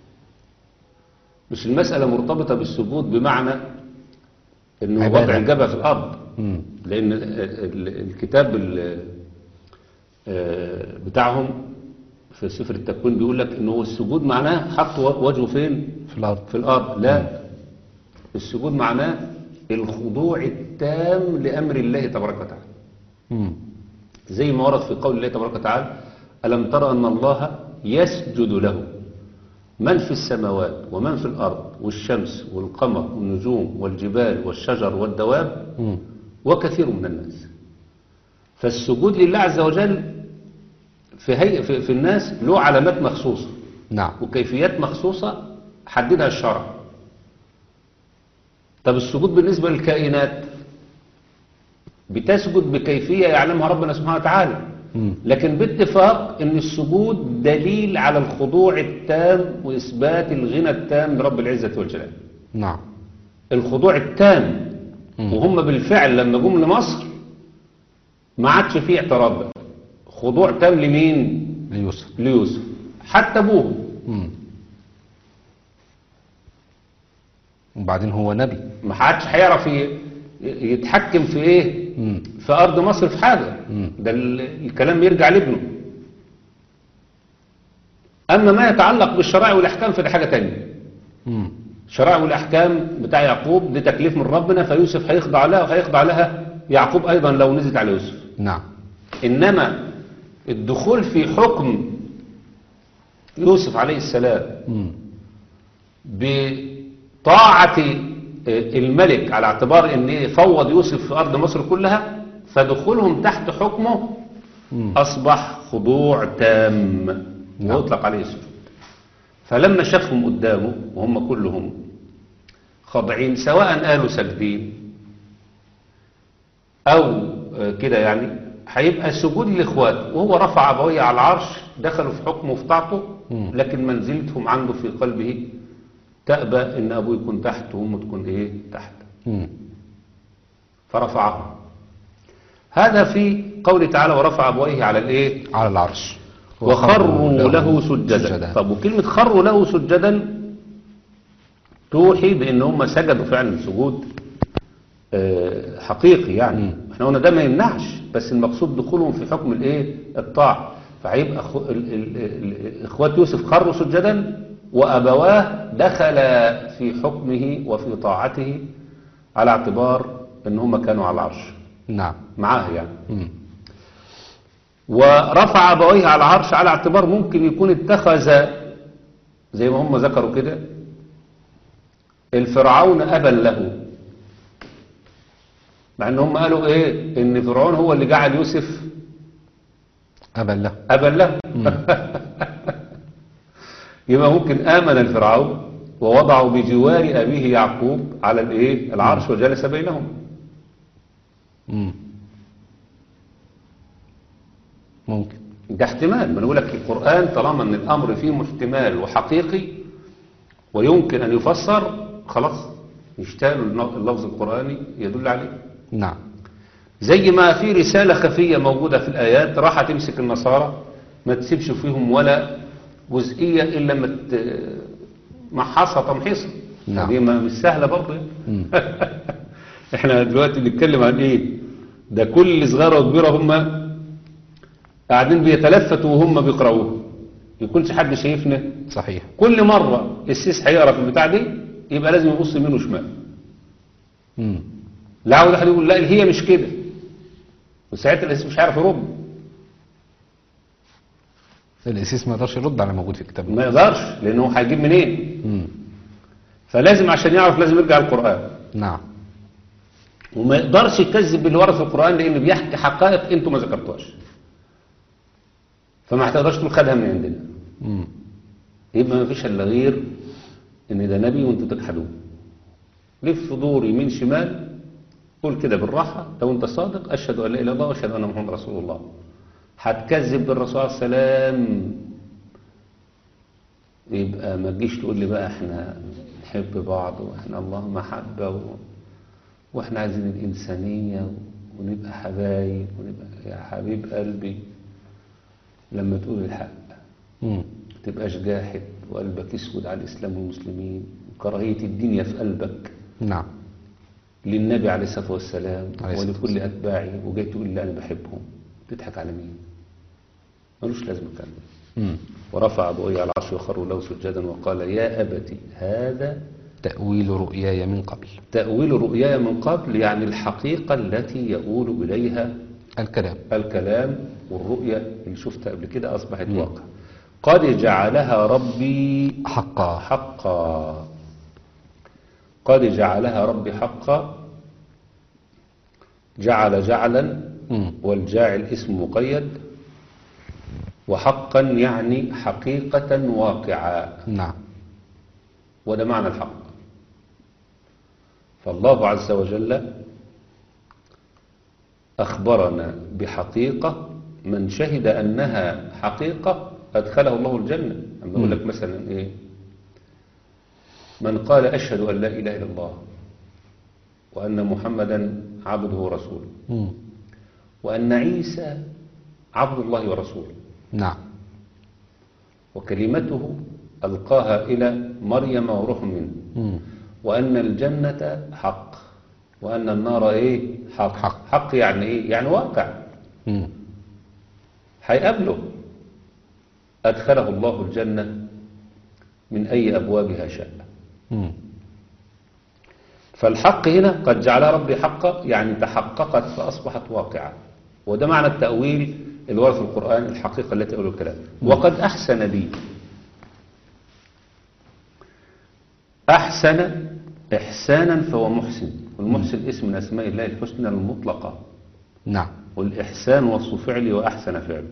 مش المسألة مرتبطة بالسجود بمعنى انه عبادة. وضع الجبهة في الارض مم. لان ال- ال- الكتاب ال- آه، بتاعهم في سفر التكوين بيقول لك انه السجود معناه حط وجهه فين في الارض في الارض لا السجود معناه الخضوع التام لامر الله تبارك وتعالى مم. زي ما ورد في قول الله تبارك وتعالى ألم ترى أن الله يسجد له من في السماوات ومن في الأرض والشمس والقمر والنجوم والجبال والشجر والدواب مم. وكثير من الناس فالسجود لله عز وجل في, هي في, في الناس له علامات مخصوصة نعم وكيفيات مخصوصة حددها الشرع طب السجود بالنسبة للكائنات بتسجد بكيفية يعلمها ربنا سبحانه وتعالى مم. لكن باتفاق ان السجود دليل على الخضوع التام واثبات الغنى التام لرب العزة والجلال نعم الخضوع التام مم. وهم بالفعل لما جم لمصر ما عادش فيه اعتراض بقى خضوع تام لمين ليوسف ليوسف حتى ابوه مم. وبعدين هو نبي ما حدش هيعرف ي- يتحكم في ايه مم. في ارض مصر في حاجه مم. ده ال- الكلام يرجع لابنه اما ما يتعلق بالشرائع والاحكام فده حاجه تانية مم. الشرائع والاحكام بتاع يعقوب دي تكليف من ربنا فيوسف هيخضع لها وهيخضع لها يعقوب ايضا لو نزلت على يوسف نعم انما الدخول في حكم يوسف عليه السلام مم. بطاعة الملك على اعتبار ان فوض يوسف في ارض مصر كلها فدخولهم تحت حكمه مم. اصبح خضوع تام نعم. ويطلق عليه السجود فلما شافهم قدامه وهم كلهم خاضعين سواء قالوا ساجدين او آه، كده يعني هيبقى سجود لاخواته وهو رفع ابويه على العرش دخلوا في حكمه وفي طاعته مم. لكن منزلتهم عنده في قلبه تأبى ان ابوه يكون تحت وامه تكون ايه تحت مم. فرفعهم هذا في قوله تعالى ورفع أبويه على الإيه على العرش وخروا له سجدا طب وكلمة خروا له سجدا توحي بأن هم سجدوا فعلا سجود آه، حقيقي يعني احنا قلنا ده ما يمنعش بس المقصود دخولهم في حكم الايه الطاعة فهيبقى أخو- ال- ال- ال- اخوات يوسف خروا سجدا وابواه دخل في حكمه وفي طاعته على اعتبار ان هم كانوا على العرش نعم معاه يعني مم. ورفع أبويه على العرش على اعتبار ممكن يكون اتخذ زي ما هم ذكروا كده الفرعون أبا له مع ان هم قالوا ايه ان فرعون هو اللي جعل يوسف أبا له أبا له يبقى ممكن آمن الفرعون ووضعوا بجوار أبيه يعقوب على الايه العرش وجلس بينهم مم. ممكن ده احتمال ما أنا بقول لك القرآن طالما ان الامر فيه محتمل وحقيقي ويمكن ان يفسر خلاص يشتغل اللفظ القرآني يدل عليه نعم زي ما في رسالة خفية موجودة في الآيات راح تمسك النصارى ما تسيبش فيهم ولا جزئية إلا لما ت- محصها تمحيصها نعم. دي ما مش سهلة برضه يعني. مم. احنا دلوقتي بنتكلم عن ايه ده كل صغيرة وكبيرة هم قاعدين بيتلفتوا وهم بيقرأوها يكونش حد شايفنا صحيح كل مرة السيس هيقرا في البتاع دي يبقى لازم يبص يمين وشمال مم. لا عاوز حد يقول لا هي مش كده وساعتها الاسيس مش عارف يرد الإسيس ما يقدرش يرد على موجود في الكتاب ما يقدرش لانه هيجيب منين مم. فلازم عشان يعرف لازم يرجع القرآن نعم وما يقدرش يكذب باللي ورد في القرآن لانه بيحكي حقائق انتوا ما ذكرتوهاش فما هتقدرش تقول خدها من عندنا مم. يبقى ما فيش الا غير ان ده نبي وانتوا تجحدوه لف دور يمين شمال قول كده بالراحة لو انت صادق اشهد ان لا اله الا الله واشهد ان محمد رسول الله هتكذب بالرسول عليه السلام يبقى ما تجيش تقول لي بقى احنا نحب بعض واحنا الله محبة و... واحنا عايزين الإنسانية ونبقى حبايب ونبقى يا حبيب قلبي لما تقول الحق مم. تبقاش جاحد وقلبك اسود على الإسلام والمسلمين وكراهية الدنيا في قلبك نعم للنبي عليه الصلاة والسلام عليه الصلاة ولكل أتباعه وجاي تقول لي أنا بحبهم تضحك على مين ملوش لازمة الكلام ده مم. ورفع أبويه على العرش وخروا له سجدا وقال يا أبت هذا تأويل رؤياي من قبل تأويل رؤياي من قبل يعني الحقيقة التي يؤول إليها الكلام الكلام والرؤية اللي شفتها قبل كده أصبحت واقع قد جعلها ربي حقا حقا قد جعلها ربي حقا جعل جعلا مم. والجاعل اسم مقيد وحقا يعني حقيقة واقعة نعم وده معنى الحق فالله عز وجل أخبرنا بحقيقة من شهد أنها حقيقة أدخله الله الجنة أما يقول لك مثلا إيه من قال أشهد أن لا إله إلا الله وأن محمدا عبده ورسوله مم. وأن عيسى عبد الله ورسوله نعم وكلمته ألقاها إلى مريم وروح منه مم. وأن الجنة حق وأن النار إيه حق حق. حق يعني إيه يعني واقع مم. هيقابله أدخله الله الجنة من أي أبوابها شاء مم. فالحق هنا قد جعلها ربي حقا يعني تحققت فأصبحت واقعة وده معنى التأويل اللي ورد في القرآن الحقيقة التي أقول الكلام وقد أحسن بي أحسن إحسانا فهو محسن والمحسن اسم من أسماء الله الحسنى المطلقة نعم والإحسان وصف فعلي وأحسن فعل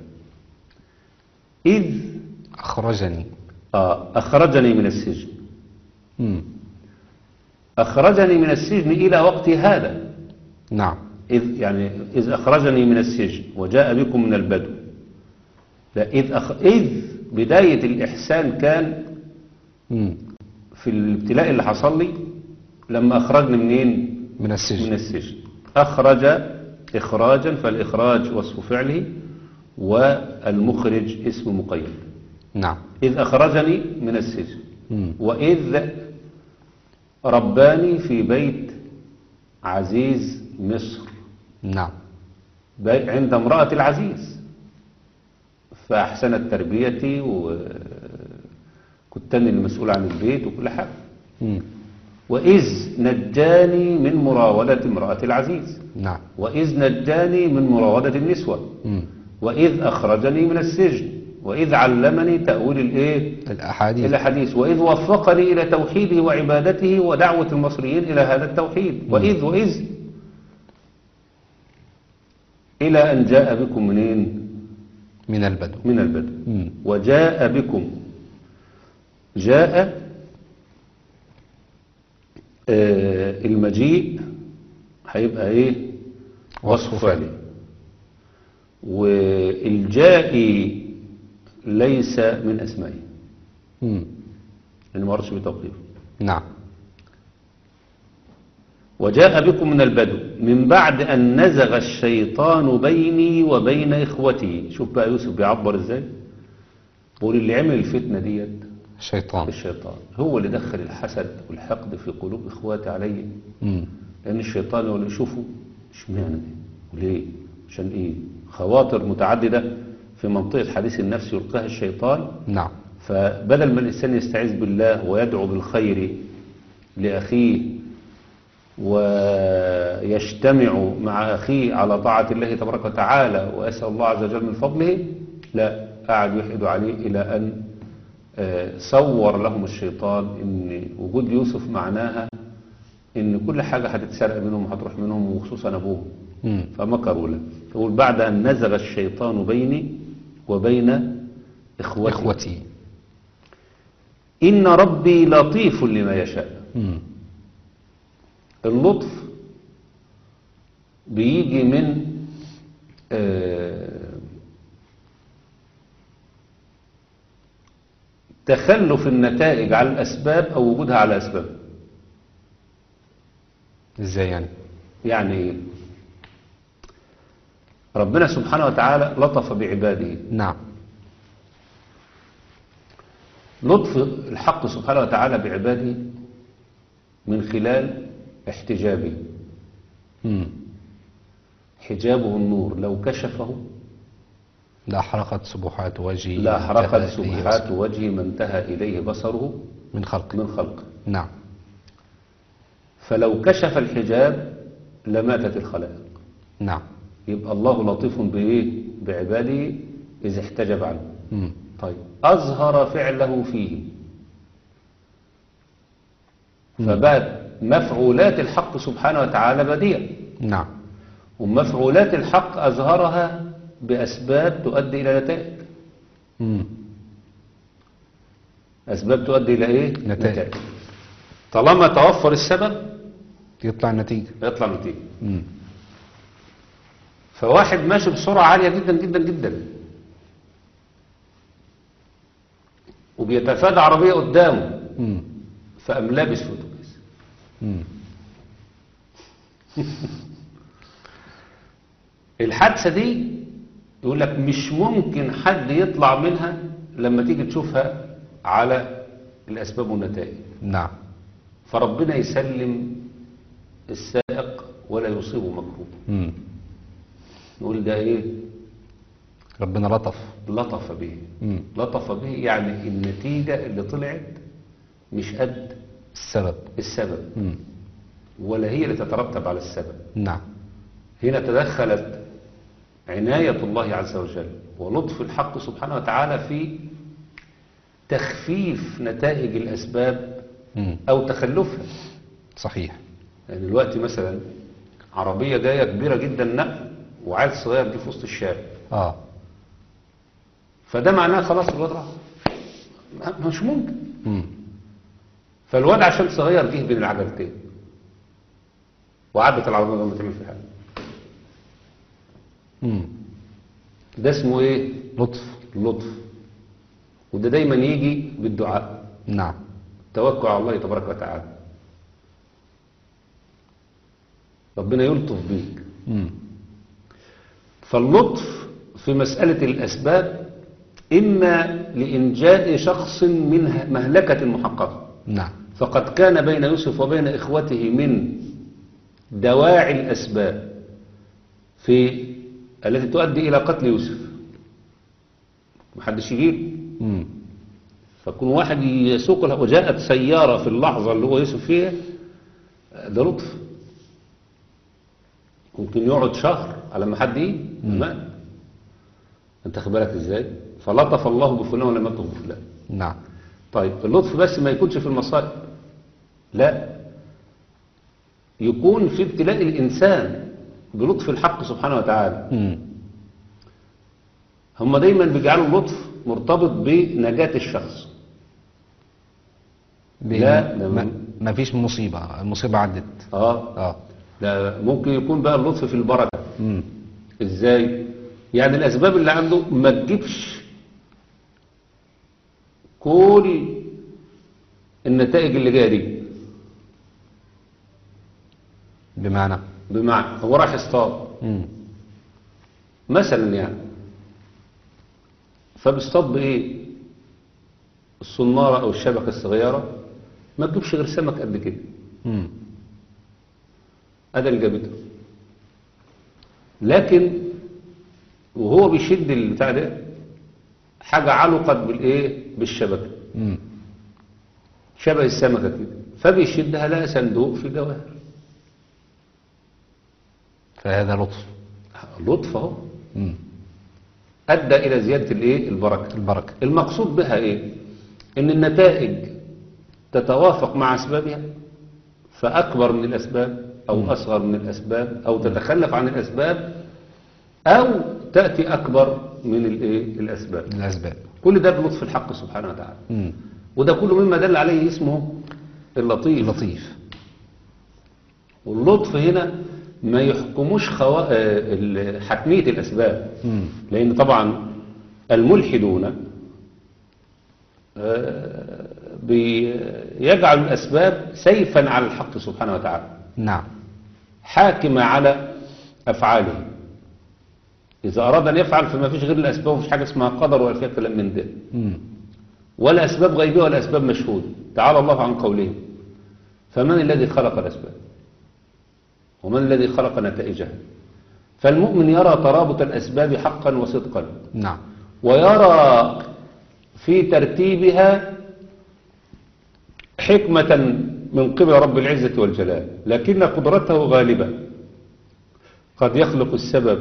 إذ أخرجني آه، أخرجني من السجن مم. أخرجني من السجن إلى وقت هذا نعم إذ يعني إذ أخرجني من السجن وجاء بكم من البدو لا إذ, أخ... إذ بداية الإحسان كان مم. في الابتلاء اللي حصل لي لما أخرجني منين من السجن من السجن أخرج إخراجا فالإخراج وصف فعله والمخرج اسم مقيد نعم إذ أخرجني من السجن مم. وإذ رباني في بيت عزيز مصر نعم بي- عند امرأة العزيز فأحسنت تربيتي وكنت أنا المسؤول عن البيت وكل حاجة مم. وإذ نجاني من مراودة امرأة العزيز نعم وإذ نجاني من مراودة النسوة مم. وإذ أخرجني من السجن وإذ علمني تأويل الإيه الأحاديث الحديث وإذ وفقني إلى توحيده وعبادته ودعوة المصريين إلى هذا التوحيد وإذ وإذ إلى أن جاء بكم منين من البدو من البدو مم. وجاء بكم جاء آه المجيء هيبقى ايه وصف وصف فعلي والجائي ليس من اسمائه مم. لانه ما رضش بتوقيفه نعم وجاء بكم من البدو من بعد أن نزغ الشيطان بيني وبين إخوتي شوف بقى يوسف بيعبر إزاي بيقول اللي عمل الفتنة ديت الشيطان الشيطان هو اللي دخل الحسد والحقد في قلوب إخواتي علي مم. لأن الشيطان هو اللي يشوفه اشمعنى دي وليه عشان إيه خواطر متعددة في منطقة حديث النفس يلقاها الشيطان نعم فبدل ما الإنسان يستعيذ بالله ويدعو بالخير لأخيه ويجتمع مع أخيه على طاعة الله تبارك وتعالى ويسأل الله عز وجل من فضله لا قاعد يحد عليه إلى أن آه، صور لهم الشيطان أن وجود يوسف معناها أن كل حاجة هتتسرق منهم وهتروح منهم وخصوصا أبوهم مم. فمكروا له يقول بعد أن نزغ الشيطان بيني وبين إخوتي إخوتي إن ربي لطيف لما يشاء مم. اللطف بيجي من آه، تخلف النتائج على الأسباب أو وجودها على أسباب إزاي يعني يعني إيه؟ ربنا سبحانه وتعالى لطف بعباده نعم لطف الحق سبحانه وتعالى بعباده من خلال احتجابه مم. حجابه النور لو كشفه لا حرقت سبحات وجهي لا حرقت انتهى إليه سبحات وجهي ما انتهى إليه بصره بصر من خلق من خلقه نعم فلو كشف الحجاب لماتت الخلائق نعم يبقى الله لطيف بإيه بعباده إذا احتجب عنه مم. طيب أظهر فعله فيه فبقت مفعولات الحق سبحانه وتعالى بديع نعم ومفعولات الحق أظهرها بأسباب تؤدي إلى نتائج مم. أسباب تؤدي إلى إيه؟ نتائج. طالما توفر السبب يطلع النتيجة يطلع نتيجة مم. فواحد ماشي بسرعة عالية جدا جدا جدا وبيتفادى عربية قدامه مم. فقام لابس في اتوبيس مم. الحادثة دي يقول لك مش ممكن حد يطلع منها لما تيجي تشوفها على الأسباب والنتائج نعم فربنا يسلم السائق ولا يصيبه مكروه مم. نقول ده ايه ربنا لطف لطف به مم. لطف به يعني النتيجة اللي طلعت مش قد السبب السبب مم. ولا هي اللي تترتب على السبب نعم هنا تدخلت عناية الله عز وجل ولطف الحق سبحانه وتعالى في تخفيف نتائج الأسباب مم. أو تخلفها صحيح يعني دلوقتي مثلا عربية جاية كبيرة جدا نقل وعيل صغير جه في وسط الشارع اه فده معناه خلاص الواد راح ما- مش ممكن مم. فالواد عشان صغير جه بين العجلتين وعدت العربية لما تعمل في حاجة مم. ده اسمه ايه لطف اللطف وده دايما يجي بالدعاء نعم توكل على الله تبارك وتعالى ربنا يلطف بيك مم. فاللطف في مسألة الأسباب إما لإنجاء شخص من مهلكة محققة نعم فقد كان بين يوسف وبين إخوته من دواعي الأسباب في التي تؤدي إلى قتل يوسف محدش يجيب مم. فكون واحد يسوق له وجاءت سيارة في اللحظة اللي هو يوسف فيها ده لطف ممكن يقعد شهر على ما حد يجي مات انت خد بالك ازاي فلطف الله بفلان ولم يلطف بفلان نعم طيب اللطف بس ما يكونش في المصائب لا يكون في ابتلاء الإنسان بلطف الحق سبحانه وتعالى مم. هم دايما بيجعلوا اللطف مرتبط بنجاة الشخص بين- لا، ده ما, من- ما فيش مصيبة المصيبة عدت اه اه ده ممكن يكون بقى اللطف في البركة مم. ازاي يعني الاسباب اللي عنده ما تجيبش كل النتائج اللي جايه دي بمعنى بمعنى هو راح يصطاد مم. مثلا يعني فبيصطاد بايه الصنارة او الشبكة الصغيرة ما تجيبش غير سمك قد كده مم. ادي اللي جابته لكن وهو بيشد البتاع ده حاجة علقت بالايه بالشبكة مم. شبه السمكة كده فبيشدها لقى صندوق في جواهر فهذا لطف لطف اهو مم. ادى الى زيادة الايه البركة البركة المقصود بها ايه ان النتائج تتوافق مع اسبابها فاكبر من الاسباب او اصغر من الاسباب او تتخلف عن الاسباب او تاتي اكبر من الايه الاسباب الأسباب كل ده بلطف الحق سبحانه وتعالى مم. وده كله مما دل عليه اسمه اللطيف لطيف واللطف هنا ما يحكموش خوا... آه، ال- حتمية الأسباب مم. لأن طبعا الملحدون آه، بيجعل الأسباب سيفا على الحق سبحانه وتعالى نعم حاكمة على أفعاله إذا أراد أن يفعل فما فيش غير الأسباب ومفيش حاجة اسمها قدر ولا فيها كلام من ده مم. ولا أسباب غيبية ولا أسباب مشهودة تعالى الله عن قوله فمن الذي خلق الأسباب ومن الذي خلق نتائجها فالمؤمن يرى ترابط الأسباب حقا وصدقا نعم ويرى في ترتيبها حكمة من قبل رب العزة والجلال لكن قدرته غالبة قد يخلق السبب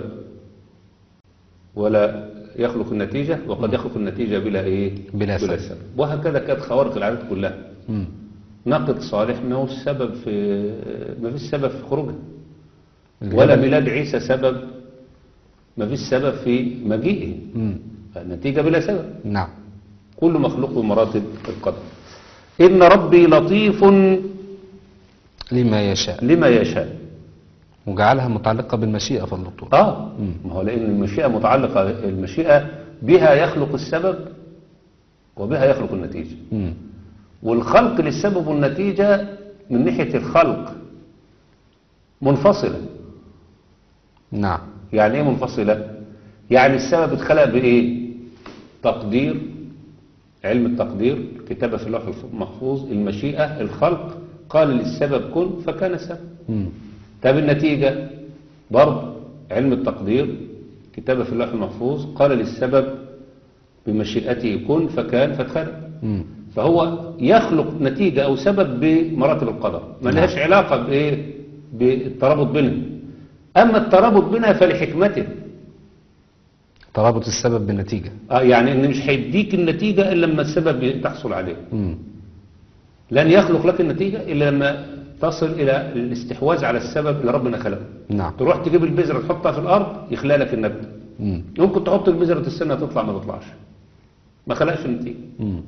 ولا يخلق النتيجة وقد يخلق النتيجة بلا إيه بلا سبب. وهكذا كانت خوارق العادات كلها مم. ناقد صالح ما هو السبب في ما فيش سبب في خروجه ولا ميلاد عيسى سبب ما فيش سبب في مجيئه مم. النتيجة بلا سبب نعم كل مخلوق بمراتب القدر إن ربي لطيف لما يشاء لما يشاء وجعلها متعلقة بالمشيئة في الدكتور آه ما هو لأن المشيئة متعلقة المشيئة بها يخلق السبب وبها يخلق النتيجة مم. والخلق للسبب والنتيجة من ناحية الخلق منفصلة نعم يعني ايه منفصلة يعني السبب اتخلق بايه تقدير علم التقدير كتابة في اللوح المحفوظ المشيئة الخلق قال للسبب كن فكان سبب مم. طب النتيجة برضه علم التقدير كتابة في اللوح المحفوظ قال للسبب بمشيئته كن فكان فاتخلق مم. فهو يخلق نتيجة أو سبب بمراتب القدر ما لهاش علاقة بإيه بالترابط بينها أما الترابط بينها فلحكمته ترابط السبب بالنتيجة آه يعني إن مش هيديك النتيجة إلا لما السبب تحصل عليه مم. لن يخلق لك النتيجة إلا لما تصل إلى الاستحواذ على السبب اللي ربنا خلقه نعم تروح تجيب البذرة تحطها في الأرض يخلق لك النبتة مم. ممكن تحط البذرة السنة تطلع ما تطلعش ما خلقش النتيجة مم.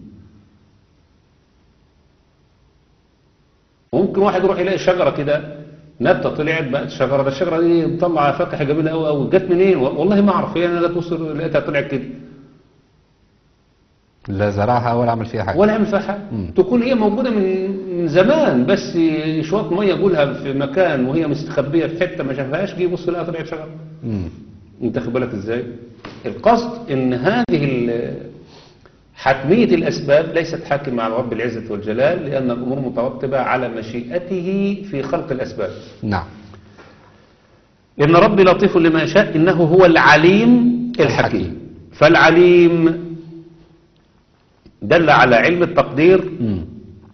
ممكن واحد يروح يلاقي شجرة كده نبتة طلعت بقت شجرة ده الشجرة دي مطلعة فاكهة جميلة قوي قوي جت منين والله ما اعرف هي انا جت وصل لقيتها طلعت كده لا زرعها ولا عمل فيها حاجة ولا عمل فيها حاجة تكون هي موجودة من من زمان بس شوية مية جولها في مكان وهي مستخبية في حتة ما شافهاش جه يبص لقى طلعت شجرة مم. انت خد بالك ازاي القصد ان هذه ال- حتمية الأسباب ليست حاكمة على رب العزة والجلال لأن الأمور مترتبة على مشيئته في خلق الأسباب نعم إن ربي لطيف لما يشاء إنه هو العليم الحكيم. الحكيم فالعليم دل على علم التقدير مم.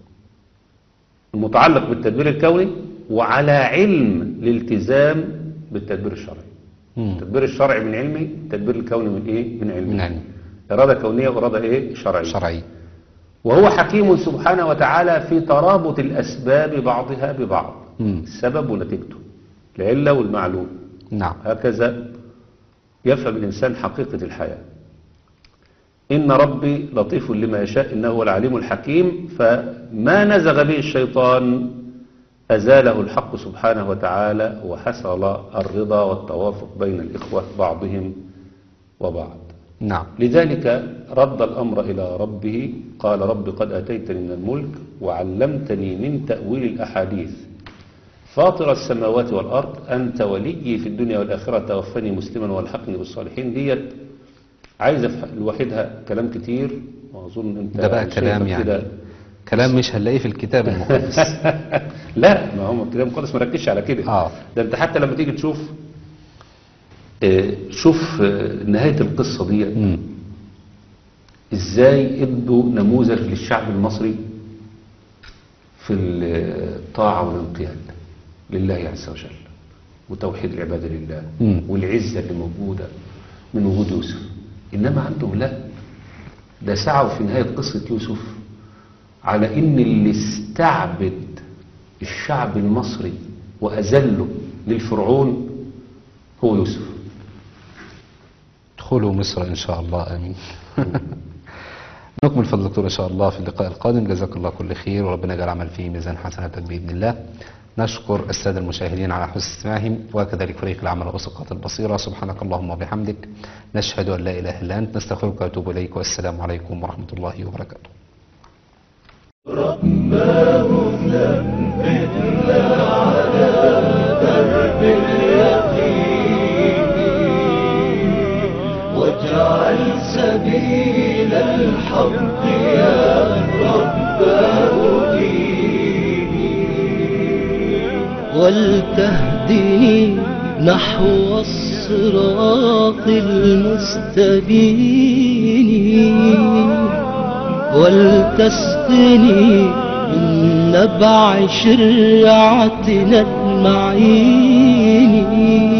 المتعلق بالتدبير الكوني وعلى علم الالتزام بالتدبير الشرعي مم. التدبير الشرعي من علمي التدبير الكوني من ايه من علمي من علم إرادة كونية وإرادة ايه شرعية شرعي وهو حكيم سبحانه وتعالى في ترابط الأسباب بعضها ببعض مم. السبب ونتيجته العلة والمعلوم نعم هكذا يفهم الإنسان حقيقة الحياة إن ربي لطيف لما يشاء إنه هو العليم الحكيم فما نزغ به الشيطان أزاله الحق سبحانه وتعالى وحصل الرضا والتوافق بين الإخوة بعضهم وبعض نعم لذلك رد الأمر إلى ربه قال رب قد أتيتني من الملك وعلمتني من تأويل الأحاديث فاطر السماوات والأرض أنت وليي في الدنيا والآخرة توفني مسلما والحقني بالصالحين ديت عايزة في لوحدها كلام كتير وأظن أنت ده بقى شايفك كلام كده يعني كلام مش هنلاقيه في الكتاب المقدس لا ما هو الكتاب المقدس ما ركزش على كده آه. ده انت حتى لما تيجي تشوف آه، شوف آه، نهاية القصة دي مم. ازاي ادوا نموذج للشعب المصري في الطاعة والانقياد لله عز وجل وتوحيد العبادة لله مم. والعزة اللي موجودة من وجود يوسف إنما عندهم لا ده سعوا في نهاية قصة يوسف على إن اللي استعبد الشعب المصري وأذله للفرعون هو يوسف ادخلوا مصر إن شاء الله آمين نكمل فضل الدكتور إن شاء الله في اللقاء القادم جزاك الله كل خير وربنا يجعل عمل فيه ميزان حسناتك بإذن الله نشكر السادة المشاهدين على حسن استماعهم وكذلك فريق العمل وسقط البصيرة سبحانك اللهم وبحمدك نشهد أن لا إله إلا أنت نستغفرك ونتوب إليك والسلام عليكم ورحمة الله وبركاته واجعل سبيل الحق يا رب ديني ولتهدني نحو الصراط المستبين ولتسقني من نبع شرعتنا المعين